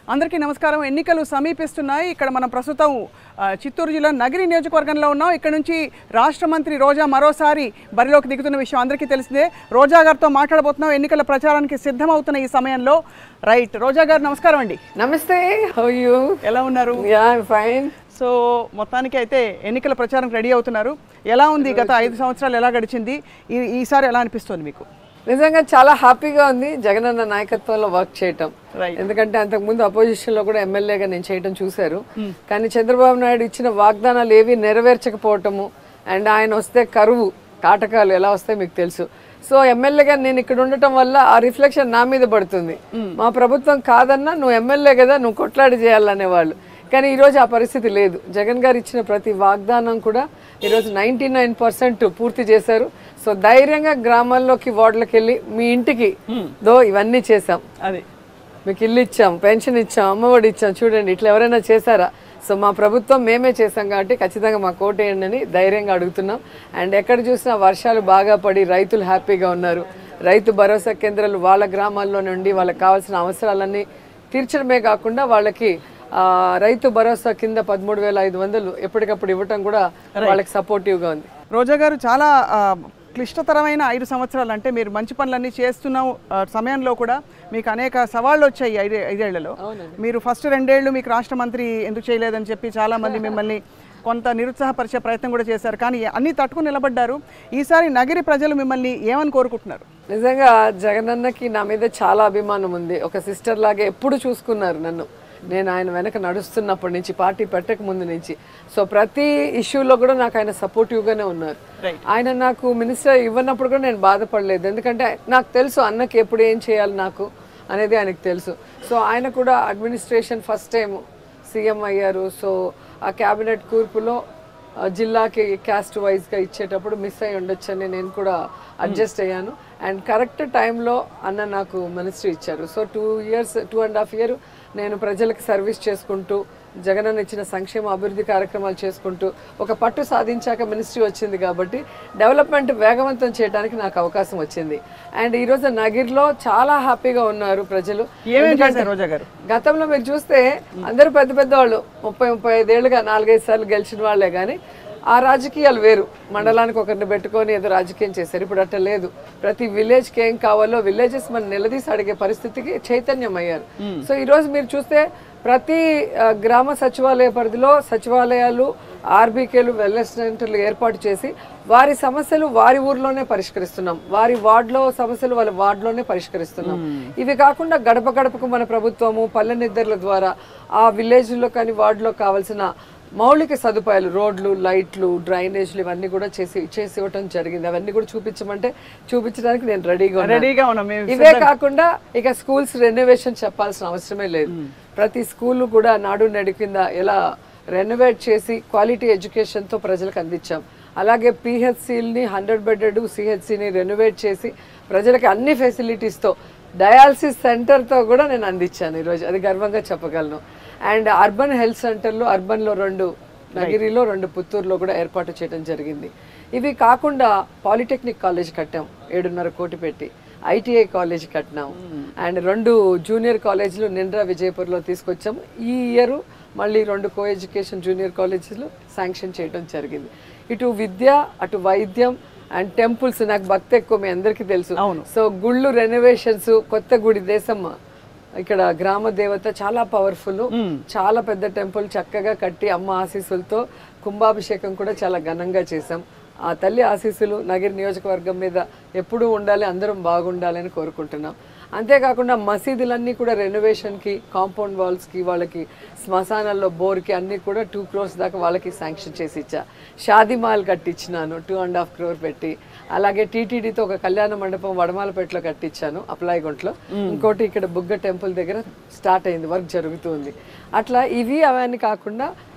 అందరికీ నమస్కారం ఎన్నికలు సమీపిస్తున్నాయి ఇక్కడ మనం ప్రస్తుతం ఆ, చిత్తూరు జిల్లా నగిరి నియోజకవర్గంలో ఉన్నాం ఇక్కడ నుంచి రాష్ట్ర మంత్రి రోజా మరోసారి బరిలోకి దిగుతున్న విషయం అందరికీ తెలిసిందే రోజా గారితో మాట్లాడబోతున్నాం ఎన్నికల ప్రచారానికి సిద్ధమవుతున్న ఈ సమయంలో రైట్ రోజా గారు నమస్కారం అండి నమస్తే హౌ యూ ఎలా ఉన్నారు యా ఫైన్ సో మొత్తానికి అయితే ఎన్నికల ప్రచారం రెడీ అవుతున్నారు ఎలా ఉంది గత ఐదు సంవత్సరాలు ఎలా గడిచింది ఈ ఈసారి ఎలా అనిపిస్తుంది మీకు నిజంగా చాలా హ్యాపీగా ఉంది జగనన్న నాయకత్వంలో వర్క్ చేయటం Right. ఎందుకంటే అంతకు ముందు అపోజిషన్ లో కూడా ఎమ్మెల్యేగా నేను చేయటం చూశారు కానీ చంద్రబాబు నాయుడు ఇచ్చిన వాగ్దానాలు ఏవి నెరవేర్చకపోవటము అండ్ ఆయన వస్తే కరువు కాటకాలు ఎలా వస్తాయి మీకు తెలుసు సో ఎమ్మెల్యేగా నేను ఇక్కడ ఉండటం వల్ల ఆ రిఫ్లెక్షన్ నా మీద పడుతుంది మా ప్రభుత్వం కాదన్నా నువ్వు ఎమ్మెల్యే కదా నువ్వు కొట్లాడి చేయాలనేవాళ్ళు కానీ ఈరోజు ఆ పరిస్థితి లేదు జగన్ గారు ఇచ్చిన ప్రతి వాగ్దానం కూడా ఈరోజు నైంటీ నైన్ పర్సెంట్ పూర్తి చేశారు సో ధైర్యంగా గ్రామాల్లోకి వార్డులకు వెళ్ళి మీ ఇంటికి దో ఇవన్నీ చేశాం అది మీకు ఇల్లు ఇచ్చాం పెన్షన్ ఇచ్చాం అమ్మఒడి ఇచ్చాం చూడండి ఇట్లా ఎవరైనా చేశారా సో మా ప్రభుత్వం మేమే చేసాం కాబట్టి ఖచ్చితంగా మా కోటేయండి అని ధైర్యంగా అడుగుతున్నాం అండ్ ఎక్కడ చూసినా వర్షాలు బాగా పడి రైతులు హ్యాపీగా ఉన్నారు రైతు భరోసా కేంద్రాలు వాళ్ళ గ్రామాల్లో నుండి వాళ్ళకి కావాల్సిన అవసరాలన్నీ తీర్చడమే కాకుండా వాళ్ళకి ఆ, రైతు భరోసా కింద పదమూడు వేల ఐదు వందలు ఎప్పటికప్పుడు ఇవ్వటం కూడా వాళ్ళకి సపోర్టివ్గా ఉంది రోజా గారు చాలా ఆ, క్లిష్టతరమైన ఐదు సంవత్సరాలు అంటే మీరు మంచి పనులన్నీ చేస్తున్న ఆ, సమయంలో కూడా మీకు అనేక సవాళ్ళు వచ్చాయి ఐదు ఐదేళ్లలో మీరు ఫస్ట్ రెండేళ్లు మీకు రాష్ట్ర మంత్రి ఎందుకు చేయలేదని చెప్పి చాలా మంది మిమ్మల్ని కొంత నిరుత్సాహపరిచే ప్రయత్నం కూడా చేశారు కానీ అన్నీ తట్టుకుని నిలబడ్డారు ఈసారి నగరి ప్రజలు మిమ్మల్ని ఏమని కోరుకుంటున్నారు నిజంగా జగనన్నకి నా మీద చాలా అభిమానం ఉంది ఒక సిస్టర్ లాగా ఎప్పుడు చూసుకున్నారు నన్ను నేను ఆయన వెనక నడుస్తున్నప్పటి నుంచి పార్టీ పెట్టక ముందు నుంచి సో ప్రతి ఇష్యూలో కూడా నాకు ఆయన సపోర్టివ్గానే ఉన్నారు ఆయన నాకు మినిస్టర్ ఇవ్వనప్పుడు కూడా నేను బాధపడలేదు ఎందుకంటే నాకు తెలుసు అన్నకి ఎప్పుడు ఏం చేయాలి నాకు అనేది ఆయనకు తెలుసు సో ఆయన కూడా అడ్మినిస్ట్రేషన్ ఫస్ట్ టైం సీఎం అయ్యారు సో ఆ క్యాబినెట్ కూర్పులో ఆ, జిల్లాకి క్యాస్ట్ వైజ్గా ఇచ్చేటప్పుడు మిస్ అయి ఉండొచ్చని నేను కూడా అడ్జస్ట్ అయ్యాను అండ్ కరెక్ట్ టైంలో అన్న నాకు మినిస్ట్రీ ఇచ్చారు so two years two and half year నేను ప్రజలకు సర్వీస్ చేసుకుంటూ జగనన్న ఇచ్చిన సంక్షేమ అభివృద్ధి కార్యక్రమాలు చేసుకుంటూ ఒక పట్టు సాధించాక మినిస్ట్రీ వచ్చింది కాబట్టి డెవలప్మెంట్ వేగవంతం చేయడానికి నాకు అవకాశం వచ్చింది అండ్ ఈరోజు నగిర్లో చాలా హ్యాపీగా ఉన్నారు ప్రజలు ఏమేమి చేశారు రోజా గారు గతంలో మీరు చూస్తే అందరూ పెద్ద పెద్ద వాళ్ళు ముప్పై ముప్పై ఐదేళ్లుగా నాలుగైదు సార్లు గెలిచిన వాళ్ళే కానీ ఆ రాజకీయాలు వేరు మండలానికి ఒకరిని పెట్టుకొని ఏదో రాజకీయం చేశారు ఇప్పుడు అట్లా లేదు ప్రతి విలేజ్కి ఏం కావాలో విలేజెస్ మనం నిలదీసి అడిగే పరిస్థితికి చైతన్యం అయ్యారు సో ఈరోజు మీరు చూస్తే ప్రతి ఆ, గ్రామ సచివాలయ పరిధిలో సచివాలయాలు ఆర్బీకేలు వెల్నెస్ సెంటర్లు ఏర్పాటు చేసి వారి సమస్యలు వారి ఊర్లోనే పరిష్కరిస్తున్నాం వారి వార్డులో సమస్యలు వాళ్ళ వార్డులోనే పరిష్కరిస్తున్నాం ఇవి కాకుండా గడప గడపకు మన ప్రభుత్వము పల్లె నిద్రల ద్వారా ఆ విలేజ్లో కానీ వార్డులో కావాల్సిన మౌలిక సదుపాయాలు రోడ్లు లైట్లు డ్రైనేజ్లు ఇవన్నీ కూడా చేసి చేసి ఇవ్వటం జరిగింది అవన్నీ కూడా చూపించమంటే చూపించడానికి నేను రెడీగా ఉన్నాను. రెడీగా ఉన్నాం మేము ఇవే కాకుండా ఇక స్కూల్స్ రెనోవేషన్ చెప్పాల్సిన అవసరమే లేదు ప్రతి స్కూల్ కూడా నాడు నడి కింద ఎలా రెనోవేట్ చేసి క్వాలిటీ ఎడ్యుకేషన్తో ప్రజలకు అందించాం అలాగే పిహెచ్సిల్ని హండ్రెడ్ బెడెడ్ సిహెచ్సిని రెనోవేట్ చేసి ప్రజలకి అన్ని ఫెసిలిటీస్తో డయాలసిస్ సెంటర్తో కూడా నేను అందించాను ఈరోజు అది గర్వంగా చెప్పగలను అండ్ అర్బన్ హెల్త్ సెంటర్లు అర్బన్లో రెండు నగిరిలో రెండు పుత్తూరులో కూడా ఏర్పాటు చేయడం జరిగింది ఇవి కాకుండా పాలిటెక్నిక్ కాలేజ్ కట్టాం ఏడున్నర కోటి పెట్టి ఐటీఐ కాలేజ్ కట్టినాం అండ్ రెండు జూనియర్ కాలేజీలు నిండ్రా విజయపూర్లో తీసుకొచ్చాం ఈ ఇయర్ మళ్ళీ రెండు కో ఎడ్యుకేషన్ జూనియర్ కాలేజీలు శాంక్షన్ చేయడం జరిగింది ఇటు విద్య అటు వైద్యం అండ్ టెంపుల్స్ నాకు భక్తి ఎక్కువ మీ అందరికీ తెలుసు సో గుళ్ళు రెనోవేషన్స్ కొత్త గుడి దేశమ్మ ఇక్కడ గ్రామ దేవత చాలా పవర్ఫుల్ చాలా పెద్ద టెంపుల్ చక్కగా కట్టి అమ్మ ఆశీస్సులతో కుంభాభిషేకం కూడా చాలా ఘనంగా చేశాం ఆ తల్లి ఆశీస్సులు నగిరి నియోజకవర్గం మీద ఎప్పుడూ ఉండాలి అందరం బాగుండాలి అని కోరుకుంటున్నాం అంతేకాకుండా మసీదులన్నీ కూడా రెనోవేషన్కి కాంపౌండ్ వాల్స్కి వాళ్ళకి శ్మశానాల్లో బోర్కి అన్నీ కూడా టూ క్రోర్స్ దాకా వాళ్ళకి శాంక్షన్ చేసి ఇచ్చా షాదీ మాల్ కట్టించినాను టూ అండ్ హాఫ్ క్రోర్ పెట్టి అలాగే టీటీడీతో ఒక కళ్యాణ మండపం వడమాలపేటలో కట్టించాను అప్లాయిగుంట్లో ఇంకోటి ఇక్కడ బుగ్గ టెంపుల్ దగ్గర స్టార్ట్ అయింది వర్క్ జరుగుతుంది అట్లా ఇవి అవన్నీ కాకుండా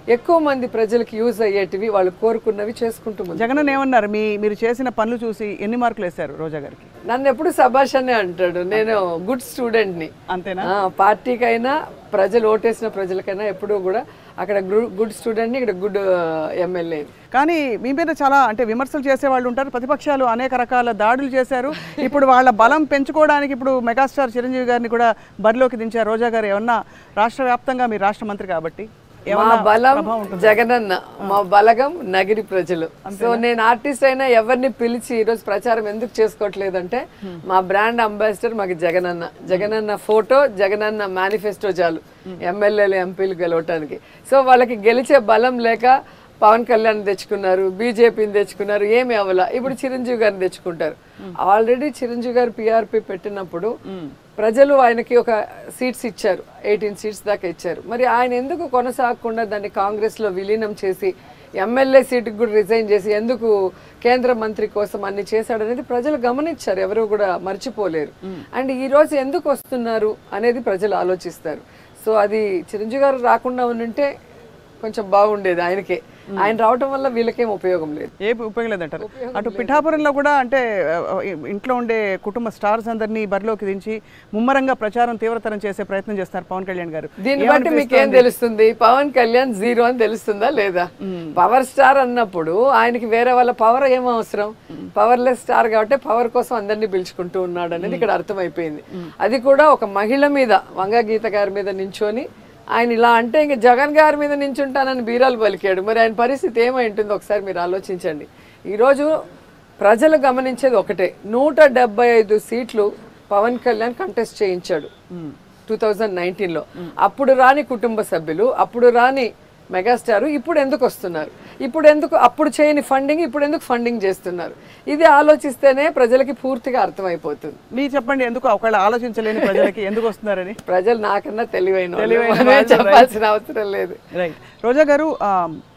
ఎక్కువ మంది ప్రజలకు యూజ్ అయ్యేటివి వాళ్ళు కోరుకున్నవి చేసుకుంటూ ముందుకు జగన్ ఏమన్నారు మీ మీరు చేసిన పనులు చూసి ఎన్ని మార్కులు వేశారు రోజా గారికి నన్ను ఎప్పుడు సభాష్ అనే అంటాడు నేను గుడ్ స్టూడెంట్ని అంతేనా ఆ, పార్టీకైనా ప్రజలు ఓటేసిన ప్రజలకైనా ఎప్పుడూ కూడా అక్కడ గుడ్ స్టూడెంట్ని ఇక్కడ గుడ్ ఎమ్మెల్యే కానీ మీ మీద చాలా అంటే విమర్శలు చేసే వాళ్ళు ఉంటారు ప్రతిపక్షాలు అనేక రకాల దాడులు చేశారు ఇప్పుడు వాళ్ళ బలం పెంచుకోవడానికి ఇప్పుడు మెగాస్టార్ చిరంజీవి గారిని కూడా బరిలోకి దించారు రోజా గారు ఏమన్నా రాష్ట్ర వ్యాప్తంగా మీరు రాష్ట్ర మంత్రి కాబట్టి మా ఏమన్నా బలం ప్రభావం ఉంటుందా? జగనన్న మా బలగం నగిరి ప్రజలు సో నేను ఆర్టిస్ట్ అయినా ఎవరిని పిలిచి ఈరోజు ప్రచారం ఎందుకు చేసుకోవట్లేదంటే మా బ్రాండ్ అంబాసిడర్ మాకు జగనన్న జగనన్న ఫోటో జగనన్న మేనిఫెస్టో చాలు ఎమ్మెల్యేలు ఎంపీలు గెలవటానికి సో వాళ్ళకి గెలిచే బలం లేక పవన్ కళ్యాణ్ తెచ్చుకున్నారు బీజేపీని తెచ్చుకున్నారు ఏమి అవ్వాల ఇప్పుడు చిరంజీవి గారిని తెచ్చుకుంటారు ఆల్రెడీ చిరంజీవి గారు పిఆర్పి పెట్టినప్పుడు ప్రజలు ఆయనకి ఒక సీట్స్ ఇచ్చారు ఎయిటీన్ సీట్స్ దాకా ఇచ్చారు మరి ఆయన ఎందుకు కొనసాగకుండా దాన్ని కాంగ్రెస్లో విలీనం చేసి ఎమ్మెల్యే సీటుకి కూడా రిజైన్ చేసి ఎందుకు కేంద్ర మంత్రి కోసం అన్ని చేశాడనేది ప్రజలు గమనించారు ఎవరు కూడా మర్చిపోలేరు అండ్ ఈ రోజు ఎందుకు వస్తున్నారు అనేది ప్రజలు ఆలోచిస్తారు సో అది చిరంజీవి గారు రాకుండా ఉంటే కొంచెం బాగుండేది ఆయనకే ఆయన రావటం వల్ల వీళ్ళకేం ఉపయోగం లేదు ఏ ఉపయోగం లేదంటారు అటు పిఠాపురంలో కూడా అంటే ఆ, ఇంట్లో ఉండే కుటుంబ స్టార్స్ అందరినీ బరిలోకి దించి ముమ్మరంగా ప్రచారం తీవ్రతరం చేసే ప్రయత్నం చేస్తారు పవన్ కళ్యాణ్ గారు దీన్ని బట్టి మీకు ఏం తెలుస్తుంది పవన్ కళ్యాణ్ జీరో అని తెలుస్తుందా లేదా పవర్ స్టార్ అన్నప్పుడు ఆయనకి వేరే వాళ్ళ పవర్ ఏం అవసరం పవర్లెస్ స్టార్ కాబట్టి పవర్ కోసం అందరినీ పిలుచుకుంటూ ఉన్నాడు అనేది ఇక్కడ అర్థమైపోయింది అది కూడా ఒక మహిళ మీద వంగ గీత గారి మీద నించొని ఆయన ఇలా అంటే ఇంక జగన్ గారి మీద నించుంటానని బీరాలు పలికాడు మరి ఆయన పరిస్థితి ఏమై ఉంటుందో ఒకసారి మీరు ఆలోచించండి ఈరోజు ప్రజలు గమనించేది ఒకటే నూట డెబ్బై ఐదు సీట్లు పవన్ కళ్యాణ్ కంటెస్ట్ చేయించాడు టూ థౌజండ్ నైన్టీన్లో అప్పుడు రాని కుటుంబ సభ్యులు అప్పుడు రాని మెగాస్టార్ ఇప్పుడు ఎందుకు వస్తున్నారు ఇప్పుడు ఎందుకు అప్పుడు చేయని ఫండింగ్ ఇప్పుడు ఎందుకు ఫండింగ్ చేస్తున్నారు ఇది ఆలోచిస్తేనే ప్రజలకి పూర్తిగా అర్థమైపోతుంది మీరు చెప్పండి ఎందుకు ఒకవేళ ఆలోచించలేని ప్రజలకి ఎందుకు వస్తున్నారని ప్రజలు నాకన్నా తెలివైన వాళ్ళు. తెలివైన మనమే వాళ్ళు, చెప్పాల్సిన అవసరం లేదు రైట్ రోజా గారు ఆ,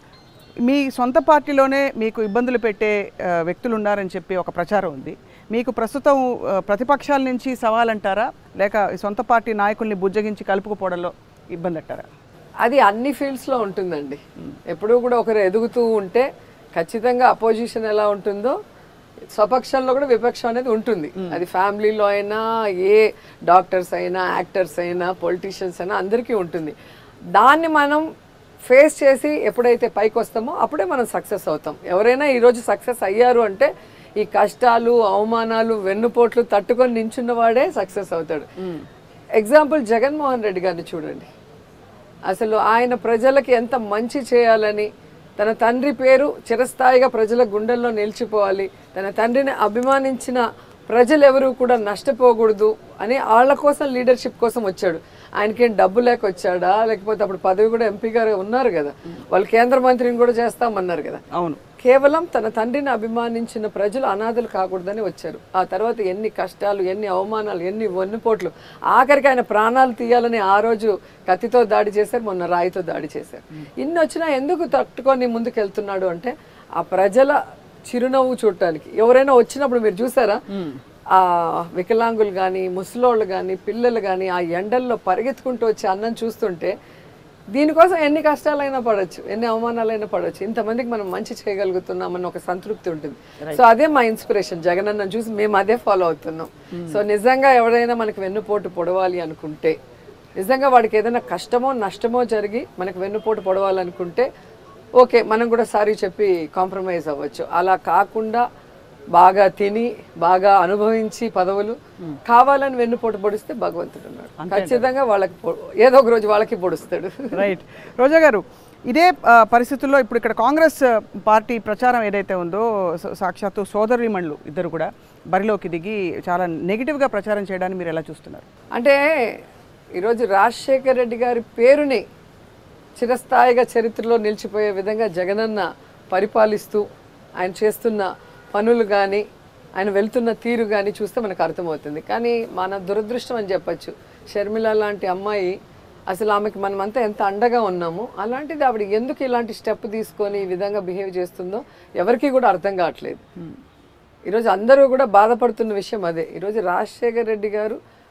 మీ సొంత పార్టీలోనే మీకు ఇబ్బందులు పెట్టే ఆ, వ్యక్తులు ఉన్నారని చెప్పి ఒక ప్రచారం ఉంది మీకు ప్రస్తుతం ఆ, ప్రతిపక్షాల నుంచి సవాల్ అంటారా లేక ఈ సొంత పార్టీ నాయకుల్ని బుజ్జగించి కలుపుకుపోవడంలో ఇబ్బంది అంటారా అది అన్ని ఫీల్డ్స్లో ఉంటుందండి ఎప్పుడూ కూడా ఒకరు ఎదుగుతూ ఉంటే ఖచ్చితంగా అపోజిషన్ ఎలా ఉంటుందో స్వపక్షంలో కూడా విపక్షం అనేది ఉంటుంది అది ఫ్యామిలీలో అయినా ఏ డాక్టర్స్ అయినా యాక్టర్స్ అయినా పొలిటీషియన్స్ అయినా అందరికీ ఉంటుంది దాన్ని మనం ఫేస్ చేసి ఎప్పుడైతే పైకి వస్తామో అప్పుడే మనం సక్సెస్ అవుతాం ఎవరైనా ఈరోజు సక్సెస్ అయ్యారు అంటే ఈ కష్టాలు అవమానాలు వెన్నుపోట్లు తట్టుకొని నించున్న వాడే సక్సెస్ అవుతాడు ఎగ్జాంపుల్ జగన్మోహన్ రెడ్డి గారిని చూడండి అసలు ఆయన ప్రజలకి ఎంత మంచి చేయాలని తన తండ్రి పేరు చిరస్థాయిగా ప్రజల గుండెల్లో నిలిచిపోవాలి తన తండ్రిని అభిమానించిన ప్రజలు ఎవరు కూడా నష్టపోకూడదు అని వాళ్ళ కోసం లీడర్షిప్ కోసం వచ్చాడు ఆయనకేం డబ్బు లేక వచ్చాడా లేకపోతే అప్పుడు పదవి కూడా ఎంపీ గారు ఉన్నారు కదా వాళ్ళు కేంద్ర మంత్రిని కూడా చేస్తామన్నారు కదా అవును కేవలం తన తండ్రిని అభిమానించిన ప్రజలు అనాథలు కాకూడదని వచ్చారు ఆ తర్వాత ఎన్ని కష్టాలు ఎన్ని అవమానాలు ఎన్ని వన్నుపోట్లు ఆఖరికి ఆయన ప్రాణాలు తీయాలని ఆ రోజు కత్తితో దాడి చేశారు మొన్న రాయితో దాడి చేశారు ఇన్ని వచ్చినా ఎందుకు తట్టుకొని ముందుకు వెళ్తున్నాడు అంటే ఆ ప్రజల చిరునవ్వు చూడటానికి ఎవరైనా వచ్చినప్పుడు మీరు చూసారా ఆ వికలాంగులు కానీ ముసలోళ్ళు కానీ పిల్లలు కానీ ఆ ఎండల్లో పరిగెత్తుకుంటూ వచ్చి అన్నం చూస్తుంటే దీనికోసం ఎన్ని కష్టాలైనా పడవచ్చు ఎన్ని అవమానాలైనా పడవచ్చు ఇంతమందికి మనం మంచి చేయగలుగుతున్నామన్న ఒక సంతృప్తి ఉంటుంది సో అదే మా ఇన్స్పిరేషన్ జగనన్న చూసి మేము అదే ఫాలో అవుతున్నాం సో నిజంగా ఎవరైనా మనకి వెన్నుపోటు పొడవాలి అనుకుంటే నిజంగా వాడికి ఏదైనా కష్టమో నష్టమో జరిగి మనకు వెన్నుపోటు పొడవాలనుకుంటే ఓకే మనం కూడా సారీ చెప్పి కాంప్రమైజ్ అవ్వచ్చు అలా కాకుండా బాగా తిని బాగా అనుభవించి పదవులు కావాలని వెన్నుపోటు పొడిస్తే భగవంతుడు ఉన్నాడు ఖచ్చితంగా వాళ్ళకి పొ- ఏదో ఒక రోజు వాళ్ళకి పొడుస్తాడు రైట్ రోజా గారు ఇదే ఆ, పరిస్థితుల్లో ఇప్పుడు ఇక్కడ కాంగ్రెస్ ఆ, పార్టీ ప్రచారం ఏదైతే ఉందో స- సాక్షాత్తు సోదరిమణులు ఇద్దరు కూడా బరిలోకి దిగి చాలా నెగిటివ్గా ప్రచారం చేయడాన్ని మీరు ఎలా చూస్తున్నారు అంటే ఈరోజు రాజశేఖర రెడ్డి గారి పేరుని చిరస్థాయిగా చరిత్రలో నిలిచిపోయే విధంగా జగనన్న పరిపాలిస్తూ ఆయన చేస్తున్న పనులు కానీ ఆయన వెళ్తున్న తీరు కానీ చూస్తే మనకు అర్థమవుతుంది కానీ మన దురదృష్టం అని చెప్పచ్చు షర్మిల లాంటి అమ్మాయి అసలు ఆమెకి మనమంతా ఎంత అండగా ఉన్నామో అలాంటిది ఆవిడ ఎందుకు ఇలాంటి స్టెప్ తీసుకొని ఈ విధంగా బిహేవ్ చేస్తుందో ఎవరికీ కూడా అర్థం కావట్లేదు ఈరోజు అందరూ కూడా బాధపడుతున్న విషయం అదే ఈరోజు రాజశేఖర్ రెడ్డి గారు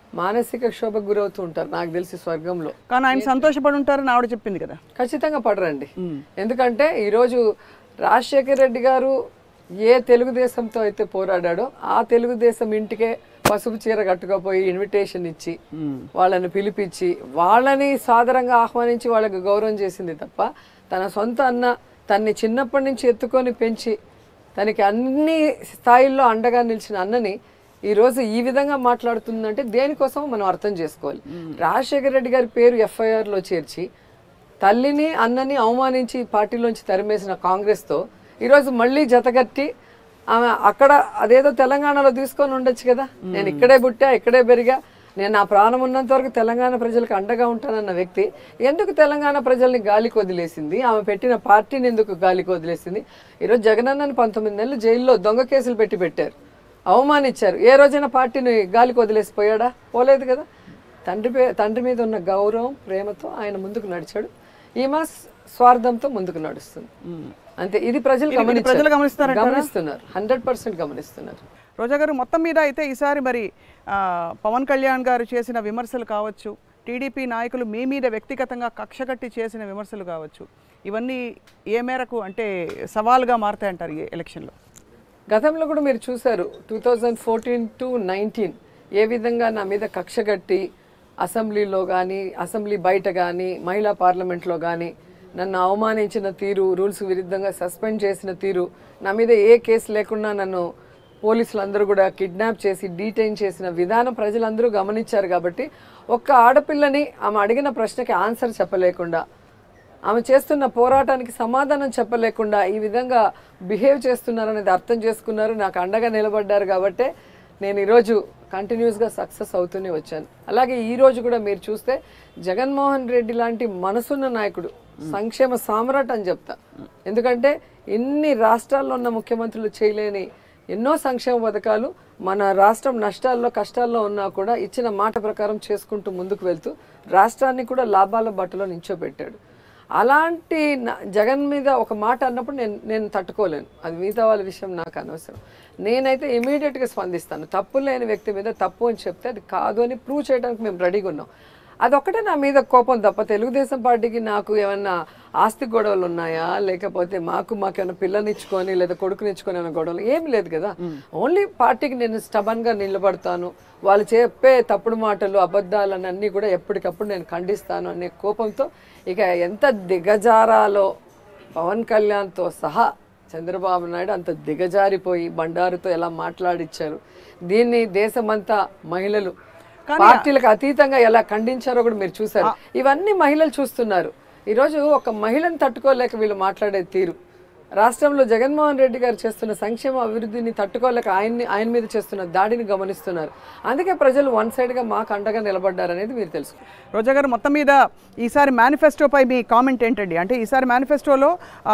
మానసిక క్షోభకు గురవుతూ ఉంటారు నాకు తెలిసి స్వర్గంలో కానీ ఆయన సంతోషపడి ఉంటారని ఆవిడ చెప్పింది కదా ఖచ్చితంగా పడరండి ఎందుకంటే ఈరోజు రాజశేఖర్ రెడ్డి గారు ఏ తెలుగుదేశంతో అయితే పోరాడాడో ఆ తెలుగుదేశం ఇంటికే పసుపు చీర కట్టుకపోయి ఇన్విటేషన్ ఇచ్చి వాళ్ళని పిలిపించి వాళ్ళని సాదరంగా ఆహ్వానించి వాళ్ళకి గౌరవం చేసింది తప్ప తన సొంత అన్న తన్ని చిన్నప్పటి నుంచి ఎత్తుకొని పెంచి తనకి అన్ని స్థాయిల్లో అండగా నిలిచిన అన్నని ఈ రోజు ఈ విధంగా మాట్లాడుతుందంటే దేనికోసం మనం అర్థం చేసుకోవాలి రాజశేఖర రెడ్డి గారి పేరు ఎఫ్ఐఆర్ లో చేర్చి తల్లిని అన్నని అవమానించి పార్టీలోంచి తరిమేసిన కాంగ్రెస్తో ఈరోజు మళ్ళీ జతగట్టి ఆమె అక్కడ అదేదో తెలంగాణలో తీసుకొని ఉండొచ్చు కదా నేను ఇక్కడే పుట్టా ఇక్కడే పెరిగా నేను నా ప్రాణం ఉన్నంత వరకు తెలంగాణ ప్రజలకు అండగా ఉంటానన్న వ్యక్తి ఎందుకు తెలంగాణ ప్రజల్ని గాలికి వదిలేసింది ఆమె పెట్టిన పార్టీని ఎందుకు గాలికి వదిలేసింది ఈరోజు జగనన్నని పంతొమ్మిది నెలలు జైల్లో దొంగ కేసులు పెట్టి పెట్టారు అవమానించారు ఏ రోజైనా పార్టీని గాలికి వదిలేసిపోయాడా పోలేదు కదా తండ్రి పే తండ్రి మీద ఉన్న గౌరవం ప్రేమతో ఆయన ముందుకు నడిచాడు ఈమె స్వార్థంతో ముందుకు నడుస్తుంది అంతే ఇది ప్రజలు గమనించారు. ప్రజలు గమనిస్తారంటారా? గమనిస్తున్నారు హండ్రెడ్ పర్సెంట్ గమనిస్తున్నారు రోజా గారు మొత్తం మీద అయితే ఈసారి మరి ఆ, పవన్ కళ్యాణ్ గారు చేసిన విమర్శలు కావచ్చు టీడీపీ నాయకులు మీ మీద వ్యక్తిగతంగా కక్ష కట్టి చేసిన విమర్శలు కావచ్చు ఇవన్నీ ఏ మేరకు అంటే సవాలుగా మారుతాయంటారు ఈ ఎలక్షన్లో గతంలో కూడా మీరు చూశారు two thousand fourteen to nineteen ఏ విధంగా నా మీద కక్ష కట్టి అసెంబ్లీలో కానీ అసెంబ్లీ బయట కానీ మహిళా పార్లమెంట్లో కానీ నన్ను అవమానించిన తీరు రూల్స్ విరుద్ధంగా సస్పెండ్ చేసిన తీరు నా మీద ఏ కేసు లేకుండా నన్ను పోలీసులు అందరూ కూడా కిడ్నాప్ చేసి డీటైన్ చేసిన విధానం ప్రజలందరూ గమనించారు కాబట్టి ఒక్క ఆడపిల్లని ఆమె అడిగిన ప్రశ్నకి ఆన్సర్ చెప్పలేకుండా ఆమె చేస్తున్న పోరాటానికి సమాధానం చెప్పలేకుండా ఈ విధంగా బిహేవ్ చేస్తున్నారనేది అర్థం చేసుకున్నారు నాకు అండగా నిలబడ్డారు కాబట్టే నేను ఈరోజు కంటిన్యూస్గా సక్సెస్ అవుతూనే వచ్చాను అలాగే ఈ రోజు కూడా మీరు చూస్తే జగన్మోహన్ రెడ్డి లాంటి మనసున్న నాయకుడు సంక్షేమ సామ్రాట్ అని చెప్తా ఎందుకంటే ఇన్ని రాష్ట్రాల్లో ఉన్న ముఖ్యమంత్రులు చేయలేని ఎన్నో సంక్షేమ పథకాలు మన రాష్ట్రం నష్టాల్లో కష్టాల్లో ఉన్నా కూడా ఇచ్చిన మాట ప్రకారం చేసుకుంటూ ముందుకు వెళ్తూ రాష్ట్రాన్ని కూడా లాభాల బట్టలో నించోబెట్టాడు అలాంటి నా- జగన్ మీద ఒక మాట అన్నప్పుడు నేను నేను తట్టుకోలేను అది మిగతా వాళ్ళ విషయం నాకు అనవసరం నేనైతే ఇమీడియట్గా స్పందిస్తాను తప్పు లేని వ్యక్తి మీద తప్పు అని చెప్తే అది కాదు అని ప్రూవ్ చేయడానికి మేము రెడీగా ఉన్నాం అదొక్కటే నా మీద కోపం తప్ప తెలుగుదేశం పార్టీకి నాకు ఏమన్నా ఆస్తి గొడవలు ఉన్నాయా లేకపోతే మాకు మాకేమైనా పిల్లనిచ్చుకొని లేదా కొడుకునిచ్చుకొని ఏమైనా గొడవలు ఏమి లేదు కదా ఓన్లీ పార్టీకి నేను stubborn గా నిలబడతాను వాళ్ళు చెప్పే తప్పుడు మాటలు అబద్ధాలను అన్నీ కూడా ఎప్పటికప్పుడు నేను ఖండిస్తాను అనే కోపంతో ఇక ఎంత దిగజారాలో పవన్ కళ్యాణ్తో సహా చంద్రబాబు నాయుడు అంత దిగజారిపోయి బండారుతో ఎలా మాట్లాడిచ్చారు దీన్ని దేశమంతా మహిళలు పార్టీలకు అతీతంగా ఎలా ఖండించారో కూడా మీరు చూసారు ఇవన్నీ మహిళలు చూస్తున్నారు ఈరోజు ఒక మహిళను తట్టుకోలేక వీళ్ళు మాట్లాడే తీరు రాష్ట్రంలో జగన్మోహన్ రెడ్డి గారు చేస్తున్న సంక్షేమ అభివృద్ధిని తట్టుకోలేక ఆయన్ని ఆయన మీద చేస్తున్న దాడిని గమనిస్తున్నారు అందుకే ప్రజలు వన్ సైడ్గా మాకు అండగా నిలబడ్డారనేది మీరు తెలుసు రోజా గారు మొత్తం మీద ఈసారి మేనిఫెస్టోపై మీ కామెంట్ ఏంటండి అంటే ఈసారి మేనిఫెస్టోలో ఆ,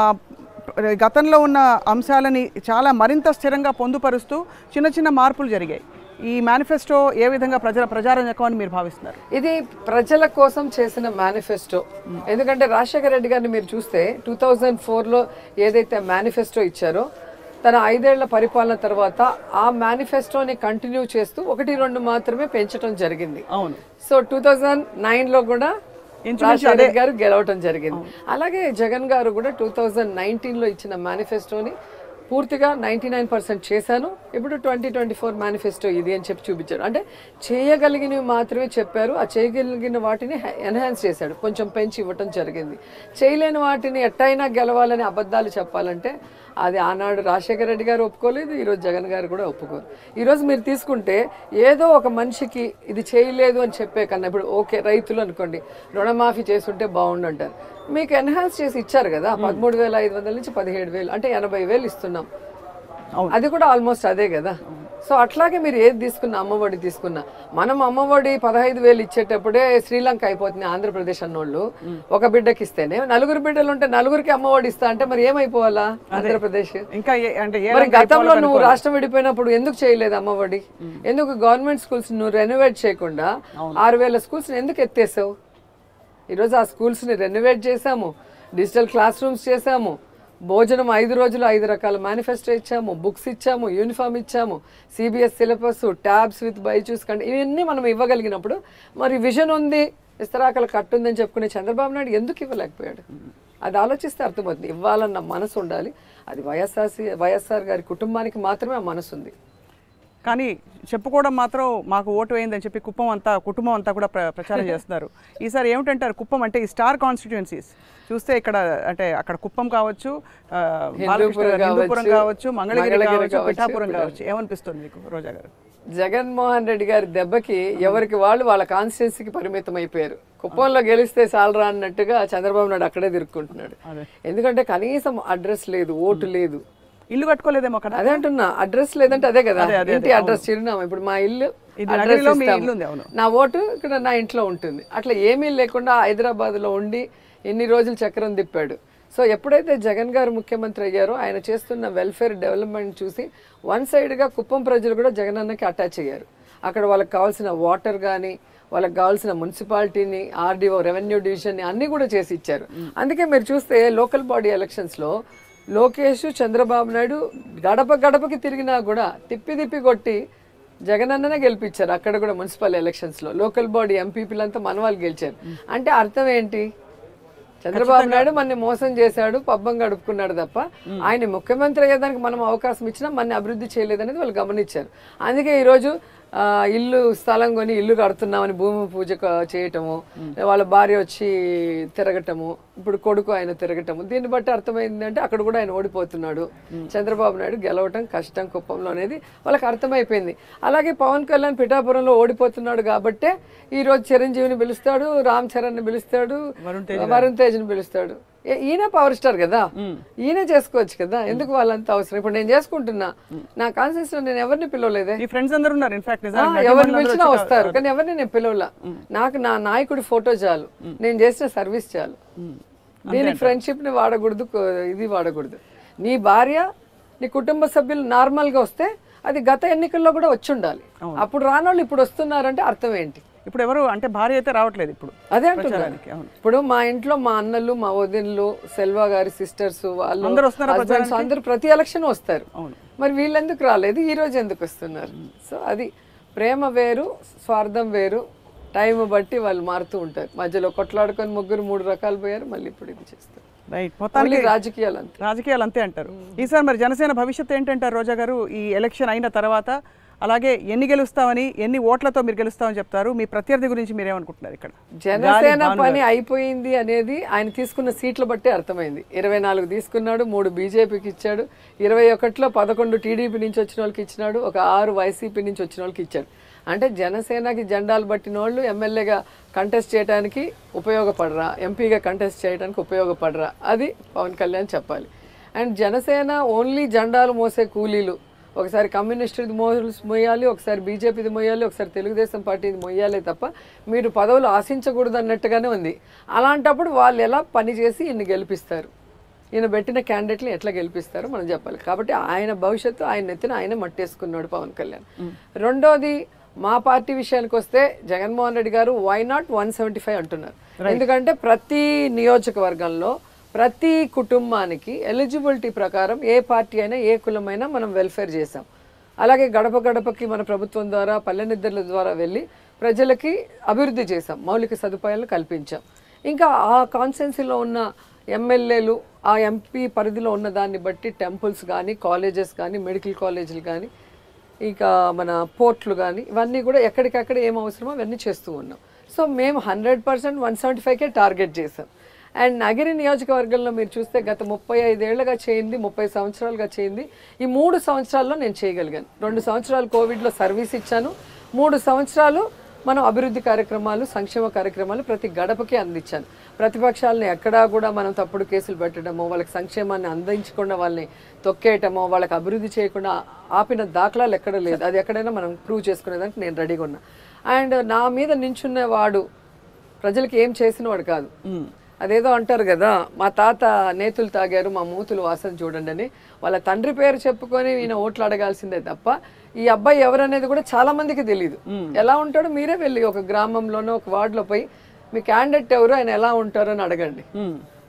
గతంలో ఉన్న అంశాలని చాలా మరింత స్థిరంగా పొందుపరుస్తూ చిన్న చిన్న మార్పులు జరిగాయి ఈ మేనిఫెస్టో ఏ విధంగా ప్రజల ప్రజారంజకం అని మీరు భావిస్తున్నారు ఇది ప్రజల కోసం చేసిన మేనిఫెస్టో ఎందుకంటే రాజశేఖర రెడ్డి గారిని మీరు చూస్తే టూ థౌజండ్ ఫోర్లో ఏదైతే మేనిఫెస్టో ఇచ్చారో తన ఐదేళ్ల పరిపాలన తర్వాత ఆ మేనిఫెస్టోని కంటిన్యూ చేస్తూ ఒకటి రెండు మాత్రమే పెంచడం జరిగింది అవును సో టూ థౌజండ్ నైన్లో కూడా రాజశేఖర రెడ్డి గారు గెలవటం జరిగింది అలాగే జగన్ గారు కూడా టూ థౌజండ్ నైన్టీన్లో ఇచ్చిన మేనిఫెస్టోని పూర్తిగా నైంటీ నైన్ పర్సెంట్ చేశాను ఇప్పుడు ట్వంటీ ట్వంటీ ఫోర్ మేనిఫెస్టో ఇది అని చెప్పి చూపించారు అంటే చేయగలిగినవి మాత్రమే చెప్పారు ఆ చేయగలిగిన వాటిని ఎన్హాన్స్ చేశాడు కొంచెం పెంచి ఇవ్వటం జరిగింది చేయలేని వాటిని ఎట్టయినా గెలవాలని అబద్ధాలు చెప్పాలంటే అది ఆనాడు రాజశేఖర రెడ్డి గారు ఒప్పుకోలేదు ఈరోజు జగన్ గారు కూడా ఒప్పుకోరు ఈరోజు మీరు తీసుకుంటే ఏదో ఒక మనిషికి ఇది చేయలేదు అని చెప్పే కన్నా ఇప్పుడు ఓకే రైతులు అనుకోండి రుణమాఫీ చేసుంటే బాగుండు అంటారు మీకు ఎన్హాన్స్ చేసి ఇచ్చారు కదా పదమూడు వేల ఐదు వందల నుంచి పదిహేడు వేలు అంటే ఎనభై వేలు ఇస్తున్నాం అది కూడా ఆల్మోస్ట్ అదే కదా సో అట్లాగే మీరు ఏది తీసుకున్నా అమ్మఒడి తీసుకున్నా మనం అమ్మఒడి పదహైదు వేలు ఇచ్చేటప్పుడే శ్రీలంక అయిపోతుంది ఆంధ్రప్రదేశ్ అన్నోళ్ళు ఒక బిడ్డకి ఇస్తేనే నలుగురు బిడ్డలు ఉంటే నలుగురికి అమ్మఒడి ఇస్తా అంటే మరి ఏమైపోవాలా ఆంధ్రప్రదేశ్ ఇంకా ఏ- అంటే ఏ మరి రంగం గతంలో నువ్వు రాష్ట్రం విడిపోయినప్పుడు ఎందుకు చేయలేదు అమ్మఒడి ఎందుకు గవర్నమెంట్ స్కూల్స్ నువ్వు రెనోవేట్ చేయకుండా ఆరు వేల స్కూల్స్ ఎందుకు ఎత్తేసావు ఈరోజు ఆ స్కూల్స్ని రెనోవేట్ చేసాము డిజిటల్ క్లాస్ రూమ్స్ చేసాము భోజనం ఐదు రోజులు ఐదు రకాల మేనిఫెస్టో ఇచ్చాము బుక్స్ ఇచ్చాము యూనిఫామ్ ఇచ్చాము CBS syllabus tabs with Byju's కంటే ఇవన్నీ మనం ఇవ్వగలిగినప్పుడు మరి విజన్ ఉంది ఇస్తరాకల కట్టు ఉందని చెప్పుకునే చంద్రబాబు నాయుడు ఎందుకు ఇవ్వలేకపోయాడు అది ఆలోచిస్తే అర్థమవుతుంది ఇవ్వాలన్న మనసు ఉండాలి అది వైఎస్ఆర్ వైఎస్ఆర్ గారి కుటుంబానికి మాత్రమే ఆ మనసు ఉంది కానీ చెప్పుకోవడం మాత్రం మాకు ఓటు వేయిందని చెప్పి కుప్పం అంతా కుటుంబం అంతా కూడా ప్ర- ప్రచారం చేస్తున్నారు ఈసారి ఏమిటంటారు కుప్పం అంటే ఈ స్టార్ కాన్స్టిట్యుయెన్సీస్ చూస్తే ఇక్కడ అంటే అక్కడ కుప్పం కావచ్చు ఆ, బాలకృష్ణ గారు హిందూపురం కావచ్చు మంగళగిరి మంగళగిరి కావచ్చు కావచ్చు, పిఠాపురం కావచ్చు ఏమనిపిస్తుంది మీకు రోజా గారు జగన్మోహన్ రెడ్డి గారి దెబ్బకి ఎవరికి వాళ్ళు వాళ్ళ కాన్స్టిట్యున్సీకి పరిమితం అయిపోయారు కుప్పంలో గెలిస్తే చాలరా అన్నట్టుగా చంద్రబాబు నాయుడు అక్కడే తిరుక్కుంటున్నాడు ఎందుకంటే కనీసం అడ్రస్ లేదు ఓటు లేదు ఇల్లు కట్టుకోలేదేమో అక్కడ అదే అంటున్నా అడ్రస్ లేదంటే అదే కదా ఇంటి అడ్రస్ చిరునామా ఇప్పుడు మా ఇల్లు ఇది address నగరిలో మీ ఇస్తాము. ఇల్లు ఉంది, అవును. నా ఓటు ఇక్కడ నా ఇంట్లో ఉంటుంది అట్లా ఏమీ లేకుండా హైదరాబాద్ లో ఉండి ఎన్ని రోజులు చక్రం తిప్పాడు సో ఎప్పుడైతే జగన్ గారు ముఖ్యమంత్రి అయ్యారో ఆయన చేస్తున్న వెల్ఫేర్ డెవలప్మెంట్ చూసి వన్ గా కుప్పం ప్రజలు కూడా జగన్ అన్నకి అటాచ్ అయ్యారు అక్కడ వాళ్ళకి కావాల్సిన వాటర్ కానీ వాళ్ళకి కావాల్సిన మున్సిపాలిటీని ఆర్డీఓ రెవెన్యూ డివిజన్ అన్ని కూడా చేసి ఇచ్చారు అందుకే మీరు చూస్తే లోకల్ బాడీ ఎలక్షన్స్ లో లోకేష్ చంద్రబాబు నాయుడు గడప గడపకి తిరిగినా కూడా తిప్పి తిప్పి కొట్టి జగనన్ననే గెలిపించారు అక్కడ కూడా మున్సిపల్ ఎలక్షన్స్ లో లోకల్ బాడీ ఎంపీపీలంతా మన వాళ్ళు గెలిచారు అంటే అర్థం ఏంటి చంద్రబాబు నాయుడు మన మోసం చేశాడు పబ్బం గడుపుకున్నాడు తప్ప ఆయన ముఖ్యమంత్రి అయ్యేదానికి మనం అవకాశం ఇచ్చినా మన అభివృద్ధి చేయలేదనేది వాళ్ళు గమనించారు అందుకే ఈరోజు ఆ, ఇల్లు స్థలం కొని ఇల్లు కడుతున్నామని భూమి పూజ క- చేయటము వాళ్ళ భార్య వచ్చి తిరగటము ఇప్పుడు కొడుకు ఆయన తిరగటము దీన్ని బట్టి అర్థమైందంటే అక్కడ కూడా ఆయన ఓడిపోతున్నాడు చంద్రబాబు నాయుడు గెలవటం కష్టం కుప్పంలో అనేది వాళ్ళకి అర్థమైపోయింది అలాగే పవన్ కళ్యాణ్ పిఠాపురంలో ఓడిపోతున్నాడు కాబట్టే ఈ రోజు చిరంజీవిని పిలుస్తాడు రామ్ చరణ్ని పిలుస్తాడు వరుణ్ వరుణ్ తేజ్ని పిలుస్తాడు ఏ- ఈయన పవర్ స్టార్ కదా ఈయన చేసుకోవచ్చు కదా ఎందుకు వాళ్ళంత అవసరం ఇప్పుడు నేను చేసుకుంటున్నా నా కాన్సెన్స్ లో నేను ఎవరిని పిలవలేదే ఈ ఫ్రెండ్స్ అందరూ ఉన్నారు ఇన్ఫాక్ట్ ఆ, ఎవరిని పిలిచినా వస్తారు కానీ ఎవరిని నేను పిలవలా నాకు నా నాయకుడి ఫోటో చాలు నేను చేసిన సర్వీస్ చాలు దీనికి ఫ్రెండ్షిప్ ని వాడకూడదు కో- ఇది వాడకూడదు నీ భార్య నీ కుటుంబ సభ్యులు నార్మల్ గా వస్తే అది గత ఎన్నికల్లో కూడా వచ్చి ఉండాలి అప్పుడు రానోళ్ళు ఇప్పుడు వస్తున్నారంటే అర్థం ఏంటి ఇప్పుడు ఎవరు అంటే భార్య అయితే రావట్లేదు ఇప్పుడు అదే అంటున్నాను ప్రచారానికి, అవును. ఇప్పుడు మా ఇంట్లో మా అన్నలు మా వదినలు సెల్వా గారి సిస్టర్స్ వాళ్ళు అందరూ వస్తున్నారా husbands అందరూ ప్రతి ఎలక్షన్ వస్తారు అవును. మరి వీళ్ళు ఎందుకు రాలేదు ఈ రోజు ఎందుకు వస్తున్నారు సో అది ప్రేమ వేరు స్వార్థం వేరు టైం బట్టి వాళ్ళు మారుతూ ఉంటారు మధ్యలో కొట్లాడుకొని ముగ్గురు మూడు రకాలు పోయారు మళ్ళీ ఇప్పుడు ఇది చేస్తారు రైట్ మొత్తానికి ఓన్లీ రాజకీయాలు అంతే రాజకీయాలు అంతే అంటారు ఈసారి మరి జనసేన భవిష్యత్తు ఏంటంటారు రోజా గారు ఈ ఎలక్షన్ అయిన తర్వాత అలాగే ఎన్ని గెలుస్తామని ఎన్ని ఓట్లతో మీరు గెలుస్తామని చెప్తారు మీ ప్రత్యర్థి గురించి మీరేమనుకుంటున్నారు ఇక్కడ జనసేన పని అయిపోయింది అనేది ఆయన తీసుకున్న సీట్ల బట్టే అర్థమైంది ఇరవై నాలుగు తీసుకున్నాడు మూడు బీజేపీకి ఇచ్చాడు ఇరవై ఒకటిలో పదకొండు టీడీపీ నుంచి వచ్చిన వాళ్ళకి ఇచ్చినాడు ఒక ఆరు వైసీపీ నుంచి వచ్చిన వాళ్ళకి ఇచ్చాడు అంటే జనసేనకి జెండాలు పట్టిన వాళ్ళు ఎమ్మెల్యేగా కంటెస్ట్ చేయడానికి ఉపయోగపడరా ఎంపీగా కంటెస్ట్ చేయడానికి ఉపయోగపడరా అది పవన్ కళ్యాణ్ చెప్పాలి అండ్ జనసేన ఓన్లీ జెండాలు మోసే కూలీలు ఒకసారి కమ్యూనిస్టుది మో మొయ్యాలి ఒకసారి బీజేపీది మొయ్యాలి ఒకసారి తెలుగుదేశం పార్టీది మొయ్యాలి తప్ప మీరు పదవులు ఆశించకూడదు అన్నట్టుగానే ఉంది అలాంటప్పుడు వాళ్ళు ఎలా పనిచేసి ఇన్ని గెలిపిస్తారు ఈయన పెట్టిన క్యాండిడేట్ని ఎట్లా గెలిపిస్తారో మనం చెప్పాలి కాబట్టి ఆయన భవిష్యత్తు ఆయన నెత్తిన ఆయన మట్టేసుకున్నాడు పవన్ కళ్యాణ్ రెండోది మా పార్టీ విషయానికి వస్తే Jaganmohan Reddy garu why not one seventy five అంటున్నారు ఎందుకంటే ప్రతి నియోజకవర్గంలో ప్రతి కుటుంబానికి ఎలిజిబిలిటీ ప్రకారం ఏ పార్టీ అయినా ఏ కులమైనా మనం వెల్ఫేర్ చేసాం అలాగే గడప గడపకి మన ప్రభుత్వం ద్వారా పల్లె నిద్రల ద్వారా వెళ్ళి ప్రజలకి అభివృద్ధి చేసాం మౌలిక సదుపాయాలు కల్పించాం ఇంకా ఆ కాన్స్టెన్సీలో ఉన్న ఎమ్మెల్యేలు ఆ ఎంపీ పరిధిలో ఉన్న దాన్ని బట్టి టెంపుల్స్ కానీ కాలేజెస్ కానీ మెడికల్ కాలేజీలు కానీ ఇంకా మన పోర్ట్లు కానీ ఇవన్నీ కూడా ఎక్కడికక్కడ ఏం అవసరమో అవన్నీ చేస్తూ ఉన్నాం సో మేము హండ్రెడ్ పర్సెంట్ వన్ సెవెంటీ ఫైవ్కే టార్గెట్ చేసాం అండ్ నగిరి నియోజకవర్గంలో మీరు చూస్తే గత ముప్పై ఐదేళ్లుగా చేయింది ముప్పై సంవత్సరాలుగా చేయింది ఈ మూడు సంవత్సరాల్లో నేను చేయగలిగాను రెండు సంవత్సరాలు కోవిడ్లో సర్వీస్ ఇచ్చాను మూడు సంవత్సరాలు మనం అభివృద్ధి కార్యక్రమాలు సంక్షేమ కార్యక్రమాలు ప్రతి గడపకి అందించాను ప్రతిపక్షాలను ఎక్కడా కూడా మనం తప్పుడు కేసులు పెట్టడమో వాళ్ళకి సంక్షేమాన్ని అందించకుండా వాళ్ళని తొక్కేయటమో వాళ్ళకి అభివృద్ధి చేయకుండా ఆపిన దాఖలాలు ఎక్కడ లేదు అది ఎక్కడైనా మనం ప్రూవ్ చేసుకునేదానికి నేను రెడీగా ఉన్నా అండ్ నా మీద నించున్న వాడు ప్రజలకు ఏం చేసిన వాడు కాదు అదేదో అంటారు కదా మా తాత నేతులు తాగారు మా మూతులు వాసన చూడండి అని వాళ్ళ తండ్రి పేరు చెప్పుకొని ఈయన ఓట్లు అడగాల్సిందే తప్ప ఈ అబ్బాయి ఎవరనేది కూడా చాలా మందికి తెలియదు ఎలా ఉంటాడో మీరే వెళ్ళి ఒక గ్రామంలోనో ఒక వార్డులో పోయి మీ క్యాండిడేట్ ఎవరు ఆయన ఎలా ఉంటారో అని అడగండి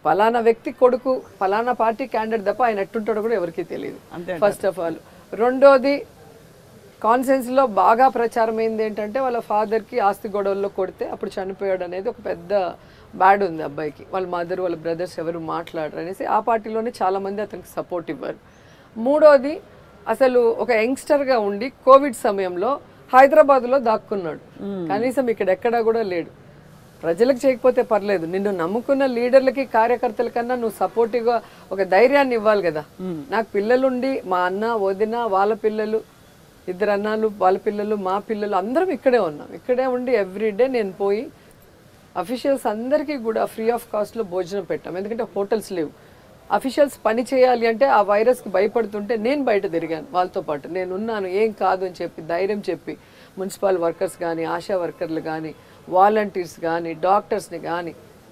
ఫలానా వ్యక్తి కొడుకు ఫలానా పార్టీ క్యాండిడేట్ తప్ప ఆయన ఎట్టుంటాడో కూడా ఎవరికీ తెలియదు అంతే ఫస్ట్ ఆఫ్ ఆల్ రెండోది కాన్సెన్స్లో బాగా ప్రచారం అయింది ఏంటంటే వాళ్ళ ఫాదర్కి ఆస్తి గొడవల్లో కొడితే అప్పుడు చనిపోయాడు అనేది ఒక పెద్ద బ్యాడ్ ఉంది అబ్బాయికి వాళ్ళ మదర్ వాళ్ళ బ్రదర్స్ ఎవరు మాట్లాడరు అనేసి ఆ పార్టీలోనే చాలామంది అతనికి సపోర్ట్ ఇవ్వరు మూడోది అసలు ఒక యంగ్స్టర్గా ఉండి కోవిడ్ సమయంలో హైదరాబాద్లో దాక్కున్నాడు కనీసం ఇక్కడ ఎక్కడా కూడా లేడు ప్రజలకు చేయకపోతే పర్లేదు నిన్ను నమ్ముకున్న లీడర్లకి కార్యకర్తల కన్నా నువ్వు సపోర్టివ్గా ఒక ధైర్యాన్ని ఇవ్వాలి కదా నాకు పిల్లలుండి మా అన్న వదిన వాళ్ళ పిల్లలు ఇద్దరు అన్నాలు వాళ్ళ పిల్లలు మా పిల్లలు అందరం ఇక్కడే ఉన్నాం ఇక్కడే ఉండి ఎవ్రీడే నేను పోయి అఫీషియల్స్ అందరికీ కూడా ఫ్రీ ఆఫ్ కాస్ట్లో భోజనం పెట్టాం ఎందుకంటే హోటల్స్ లేవు అఫీషియల్స్ పని చేయాలి అంటే ఆ వైరస్కి భయపడుతుంటే నేను బయట తిరిగాను వాళ్ళతో పాటు నేను ఉన్నాను ఏం కాదు అని చెప్పి ధైర్యం చెప్పి మున్సిపల్ వర్కర్స్ కానీ ఆశా వర్కర్లు కానీ వాలంటీర్స్ కానీ డాక్టర్స్ని కానీ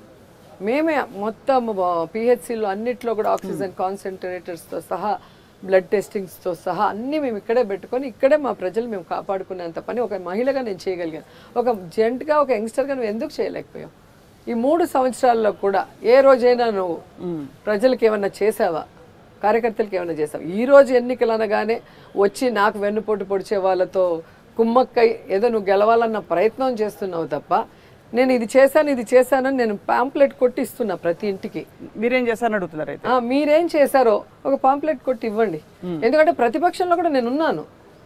మేమే మొత్తం పిహెచ్సిలో అన్నిట్లో కూడా ఆక్సిజన్ కాన్సన్ట్రేటర్స్తో సహా బ్లడ్ టెస్టింగ్స్తో సహా అన్నీ మేము ఇక్కడే పెట్టుకొని ఇక్కడే మా ప్రజలు మేము కాపాడుకునేంత పని ఒక మహిళగా నేను చేయగలిగాను ఒక జెంట్గా ఒక యంగ్స్టర్గా నువ్వు ఎందుకు చేయలేకపోయావు ఈ మూడు సంవత్సరాల్లో కూడా ఏ రోజైనా నువ్వు ప్రజలకు ఏమన్నా చేసావా కార్యకర్తలకు ఏమైనా చేసావా ఈ రోజు ఎన్నికలు అనగానే వచ్చి నాకు వెన్నుపోటు పొడిచే వాళ్ళతో కుమ్మక్కై ఏదో నువ్వు గెలవాలన్న ప్రయత్నం చేస్తున్నావు తప్ప నేను ఇది చేశాను ఇది చేశానని నేను పాంప్లెట్ కొట్టి ఇస్తున్నా ప్రతి ఇంటికి మీరేం చేశారని అడుగుతున్నారు అయితే ఆ, మీరేం చేశారో ఒక పాంప్లెట్ కొట్టి ఇవ్వండి ఎందుకంటే ప్రతిపక్షంలో కూడా నేను ఉన్నాను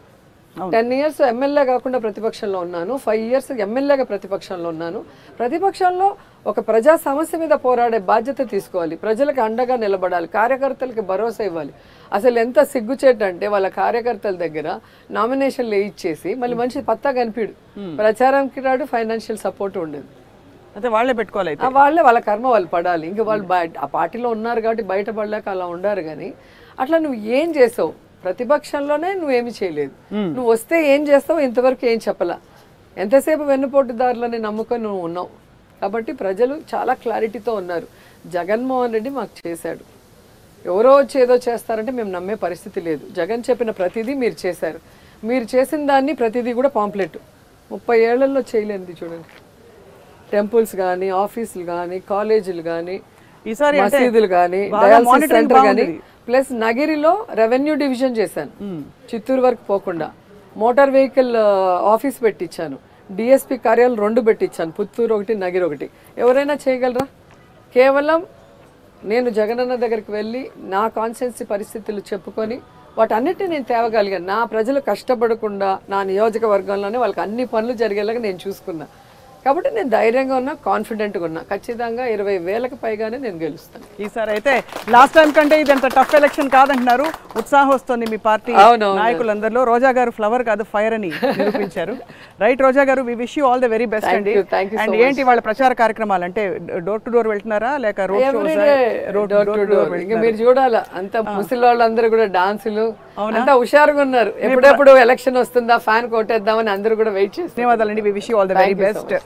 టెన్ ఇయర్స్ ఎమ్మెల్యే కాకుండా ప్రతిపక్షంలో ఉన్నాను ఫైవ్ ఇయర్స్ ఎమ్మెల్యేగా ప్రతిపక్షంలో ఉన్నాను ప్రతిపక్షంలో ఒక ప్రజా సమస్య మీద పోరాడే బాధ్యత తీసుకోవాలి ప్రజలకు అండగా నిలబడాలి కార్యకర్తలకి భరోసా ఇవ్వాలి అసలు ఎంత సిగ్గుచేటంటే వాళ్ళ కార్యకర్తల దగ్గర నామినేషన్లు ఇచ్చేసి మళ్ళీ మంచి పత్తా కనిపిడు ప్రచారంకి రాడు ఫైనాన్షియల్ సపోర్ట్ ఉండేది అయితే వాళ్ళే పెట్టుకోవాలి అయితే ఆ వాళ్ళే వాళ్ళ కర్మ వాళ్ళు పడాలి ఇంకా వాళ్ళు బయట ఆ పార్టీలో ఉన్నారు కాబట్టి బయటపడలేక అలా ఉండారు కానీ అట్లా నువ్వు ఏం చేసావు ప్రతిపక్షంలోనే నువ్వేమి చేయలేదు నువ్వు వస్తే ఏం చేస్తావు ఇంతవరకు ఏం చెప్పలా ఎంతసేపు వెన్నుపోటుదారులని నమ్ముకొని నువ్వు ఉన్నావు కాబట్టి ప్రజలు చాలా క్లారిటీతో ఉన్నారు జగన్మోహన్ రెడ్డి మాకు చేశాడు ఎవరో వచ్చి ఏదో చేస్తారంటే మేము నమ్మే పరిస్థితి లేదు జగన్ చెప్పిన ప్రతిదీ మీరు చేశారు మీరు చేసిన దాన్ని ప్రతిదీ కూడా పాంప్లెట్ ముప్పై ఏళ్లలో చేయలేనిది చూడండి టెంపుల్స్ కానీ ఆఫీసులు కానీ కాలేజీలు కానీ ఈసారి అంటే మసీదులు కానీ బాగా డయాలసిస్ monitoring సెంటర్ కానీ బాగుంది. ప్లస్ నగిరిలో రెవెన్యూ డివిజన్ చేశాను చిత్తూరు వరకు పోకుండా మోటార్ వెహికల్ ఆఫీస్ పెట్టించాను డిఎస్పి కార్యాలయం రెండు పెట్టించాను పుత్తూరు ఒకటి నగిరి ఒకటి ఎవరైనా చేయగలరా కేవలం నేను జగనన్న దగ్గరికి వెళ్ళి నా కాన్స్టెన్సీ పరిస్థితులు చెప్పుకొని వాటన్నిటిని నేను తేవగలిగాను నా ప్రజలు కష్టపడకుండా నా నియోజకవర్గంలోనే వాళ్ళకి అన్ని పనులు జరిగేలాగా నేను చూసుకున్నా కాబట్టి నేను ధైర్యంగా ఉన్నా కాన్ఫిడెంట్గా ఉన్నా ఖచ్చితంగా ఇరవై వేలకు పైగానే నేను గెలుస్తాను ఈసారి అయితే లాస్ట్ టైం కంటే ఇది అంత టఫ్ ఎలక్షన్ కాదంటున్నారు ఉత్సాహం వస్తుంది మీ పార్టీ అవునవును. నాయకులందరిలో రోజా గారు ఫ్లవర్ కాదు ఫైర్ అని నిరూపించారు right Roja garu we wish you all the very best Thank అండి you, thank you so and ఏంటి వాళ్ళ ప్రచార కార్యక్రమాలు అంటే డోర్ టు డోర్ వెళ్తున్నారా లేక road Everyday door to door. ఇంకా మీరు చూడాలా అంత ముసలి వాళ్ళందరూ కూడా డాన్సులు అంతా హుషారుగా ఉన్నారు ఎప్పుడెప్పుడు ఎలక్షన్ వస్తుందా ఫ్యాన్ కొట్టేద్దామని అందరూ కూడా వెయిట్ చేస్తారు ధన్యవాదాలండి we wish you all the very Thank you so best